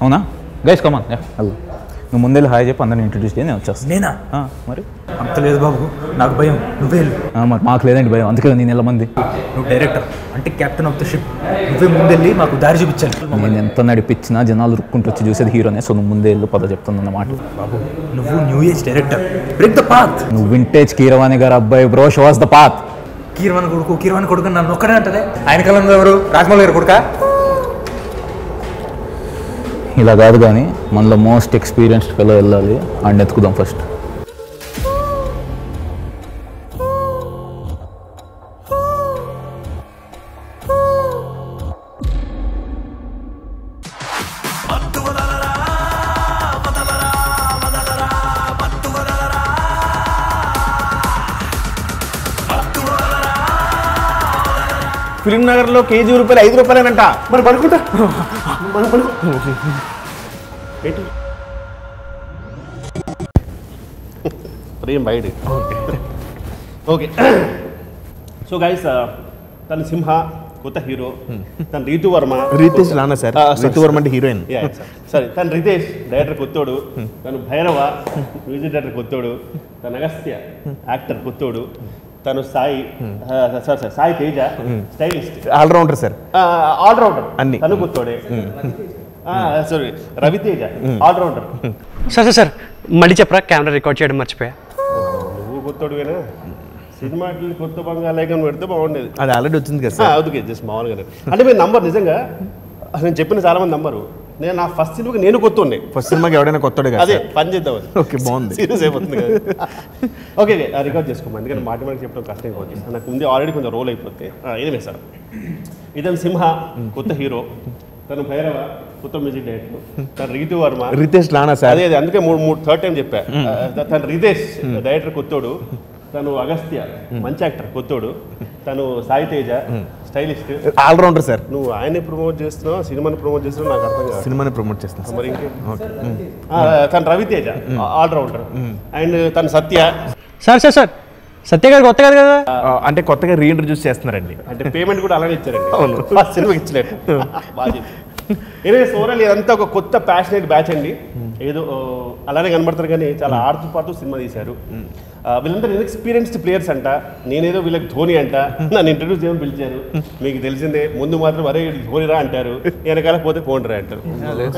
అవునా guys come on hello నువ్వు ముందే హాయ్ చెప్పి అందరిని ఇంట్రడ్యూస్ చేయి నేను వచ్చేస్తాను నేనా ఆ, మరి అంత లేదు బాబు నాకు భయం నువ్వే వెళ్ళు ఆ, మరి మాకు లేదండి భయం అందుకే నేను నెల మంది నువ్వు డైరెక్టర్ అంటే కెప్టెన్ ఆఫ్ ద షిప్ నువ్వే ముందెళ్ళి మాకు దారి చూపించాలి నేను ఎంత నడిపించినా జనాలు రుక్కుంటూ వచ్చి చూసేది హీరోనే సో నువ్వు ముందే వెళ్ళు పద చెప్తుంది అన్నమాట బాబు నువ్వు new age director break the path నువ్వు వింటేజ్ కీరవాణి గారు అబ్బాయి bro shows the path Keeravani కొడుకు కీర్వాన్ కొడుకు నన్ను ఒక్కడే అంటదే ఆయన కాలంలో ఎవరు రాజమౌళి గారు కొడుక ఇలా కాదు కానీ మనలో మోస్ట్ ఎక్స్పీరియన్స్డ్ ఫెలో వెళ్ళాలి అండ్ ఎత్తుకుదాం ఫస్ట్ ఫిలిం నగర్ లో కేజీ రూపాయలు ఐదు రూపాయలేనంట మరి పడుకుంటా మనం పడుకో ఏంటి ప్రేమ్ బయట ఓకే సో గైస్ తన సింహ కొత్త హీరో తన Ritu Varma Ritesh Rana sir Ah, sorry, Ritu Varma అంటే హీరోయిన్ సరే తను రితేష్ డైరెక్టర్ కొత్తోడు తను భైరవ మ్యూజిక్ డైరెక్టర్ కొత్తోడు తను అగస్త్య యాక్టర్ కొత్తోడు తను Sai sorry sir Sai Teja stylist all rounder sir all rounder అన్ని. తను కొత్తోడే sorry Ravi Teja all rounder sir sir sir మళ్ళీ చెప్పరా కెమెరా రికార్డ్ చేయడం మర్చిపోయా నువ్వు కొత్తోడువేనా సినిమా కొత్త బంగాళాగం పెడితే బాగుండేది అది ఆల్రెడీ వచ్చింది కదా సార్ అందుకే జస్ట్ మామూలుగా అంటే మీరు నంబర్ నిజంగా నేను చెప్పిన చాలా మంది నంబరు నేను నా ఫస్ట్ సినిమాకి నేను కొత్త ఉండే ఫస్ట్ సినిమాకి ఎవడైనా కొత్తడే కదా అదే సార్ పని చేద్దామని ఓకే బాగుంది సీరియస్ అయిపోతుంది కదా ఓకే ఓకే రికార్డ్ చేసుకోమా ఎందుకంటే మాట మాట చెప్పడం కష్టం అయిపోతుంది నాకు ఉంది ఆల్రెడీ కొంచెం రోల్ అయిపోతే ఏమే సార్ ఇతను సింహ కొత్త హీరో తను భైరవ కొత్త మ్యూజిక్ డైరెక్టర్ తను రీతు వర్మ రితేష్ రానా సార్ అదే అదే అందుకే మూడు మూడు థర్డ్ టైం చెప్పా ఆ, తను రితేష్ డైరెక్టర్ కొత్తోడు తను అగస్త్య మంచి యాక్టర్ కొత్తోడు తను Sai Teja stylist all rounder sir నువ్వు ఆయన్ని ప్రమోట్ చేస్తున్నావు సినిమాని ప్రమోట్ చేస్తున్నావు నాకు అర్థం కాదు సినిమాని ప్రమోట్ చేస్తాను సార్ మరి ఇంకే తను రవితేజ ఆల్రౌండర్ అండ్ తను Satya sir sir sir Satya garu కొత్త గారు కదా ఆ, అంటే కొత్తగా రీఇంట్రడ్యూస్ చేస్తున్నారండి అంటే పేమెంట్ కూడా అలానే ఇచ్చారండి అవును ఫస్ట్ సినిమాకి ఇచ్చలేదు బాగా ఎనివేస్ ఓవరాల్ ఇదంతా ఒక కొత్త ప్యాషనేట్ బ్యాచ్ అండి ఏదో ఓ, అలానే కనబడతారు కానీ చాలా ఆడుతూ పాటు సినిమా తీశారు ఆ, వీళ్ళందరూ ఇన్ఎక్స్పీరియన్స్డ్ ప్లేయర్స్ అంట నేనేదో వీళ్ళకి ధోని అంట నన్ను ఇంట్రడ్యూస్ చేయమని పిలిచారు మీకు తెలిసిందే ముందు మాత్రం అరే వీడు ధోని రా అంటారు వెనకాల పోతే ఫోన్ రా అంటారు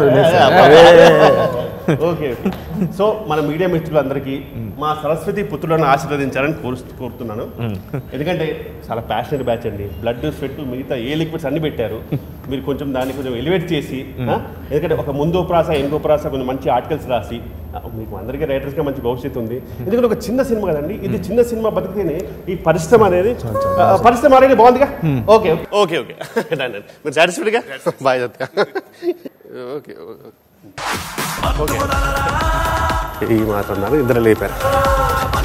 ఓకే సో మన మీడియా మిత్రులందరికీ మా సరస్వతి పుత్రులను ఆశీర్వదించాలని కోరు కోరుతున్నాను ఎందుకంటే చాలా ప్యాషనెట్ బ్యాచ్ అండి బ్లడ్ స్వెట్ మిగతా ఏ లిక్విడ్స్ అన్ని పెట్టారు మీరు కొంచెం దాన్ని కొంచెం ఎలివేట్ చేసి ఆ, ఎందుకంటే ఒక ముందో ప్రాస ఇంకో ప్రాస కొంచెం మంచి ఆర్టికల్స్ రాసి ఆ, మీకు అందరికీ రైటర్స్గా మంచి భవిష్యత్తు ఉంది ఎందుకంటే ఒక చిన్న సినిమా కదండి ఇది చిన్న సినిమా బతికితేనే ఈ పరిశ్రమ అనేది ఆ, పరిశ్రమ అనేది బాగుందిగా okay okay okay Done, done. మీరు సాటిస్ఫైడ్గా బాయ్ సత్య ఓకే ఓకే ఈ మాత్రం ఇద్దరు లేపారు